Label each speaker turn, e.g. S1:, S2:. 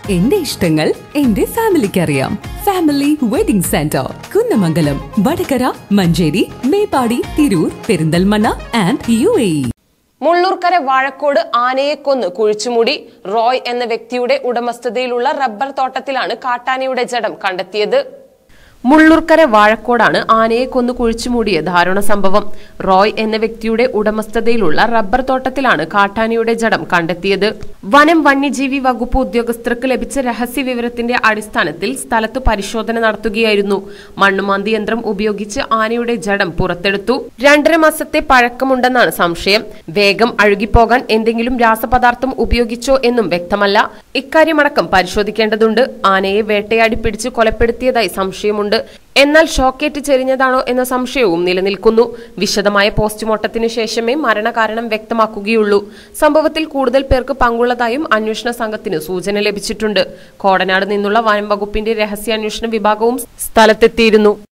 S1: എന്റെ ഇഷ്ടങ്ങൾ എന്റെ ഫാമിലിക്ക് അറിയാം family wedding centre Kunnamangalam Vadakara Manjeri Meppadi Tirur Perinthalmanna and U A
S2: Mullurkara Vazhakkode ആനയെ കൊന്ന് കുഴിച്ചുമൂടി റോയ് എന്ന വ്യക്തിയുടെ ഉടമസ്ഥതയിലുള്ള റബ്ബർ തോട്ടത്തിലാണ് കാട്ടാനയുടെ ജഡം കണ്ടെത്തിയത് മുള്ളൂർക്കര വാഴക്കോടാണ് ആനയെ കൊന്നു കുഴിച്ചുമൂടിയ ദാരുണ സംഭവം റോയ് എന്ന വ്യക്തിയുടെ ഉടമസ്ഥതയിലുള്ള റബ്ബർ തോട്ടത്തിലാണ് കാട്ടാനയുടെ ജഡം കണ്ടെത്തിയത് വനം വന്യജീവി വകുപ്പ് ഉദ്യോഗസ്ഥർക്ക് ലഭിച്ച രഹസ്യ വിവരത്തിന്റെ അടിസ്ഥാനത്തിൽ സ്ഥലത്ത് പരിശോധന നടത്തുകയായിരുന്നു മണ്ണുമാന്തി യന്ത്രം ഉപയോഗിച്ച് ആനയുടെ ജഡം പുറത്തെടുത്തു രണ്ടര മാസത്തെ പഴക്കമുണ്ടെന്നാണ് സംശയം വേഗം അഴുകിപ്പോകാൻ എന്തെങ്കിലും രാസപദാർത്ഥം ഉപയോഗിച്ചോ എന്നും വ്യക്തമല്ല ഇക്കാര്യമടക്കം പരിശോധിക്കേണ്ടതുണ്ട് ആനയെ വേട്ടയാടി പിടിച്ച് കൊലപ്പെടുത്തിയതായി സംശയമുണ്ട് എന്നാൽ ഷോക്കേറ്റ് ചെരിഞ്ഞതാണോ എന്ന സംശയവും നിലനിൽക്കുന്നു വിശദമായ പോസ്റ്റ്മോർട്ടത്തിന് ശേഷമേ മരണകാരണം വ്യക്തമാക്കുകയുള്ളൂ സംഭവത്തിൽ കൂടുതൽ പേർക്ക് പങ്കുള്ളതായും അന്വേഷണ സംഘത്തിന് സൂചന ലഭിച്ചിട്ടുണ്ട് കോടനാട് നിന്നുള്ള വനം വകുപ്പിന്റെ രഹസ്യാന്വേഷണ വിഭാഗവും സ്ഥലത്തെത്തിയിരുന്നു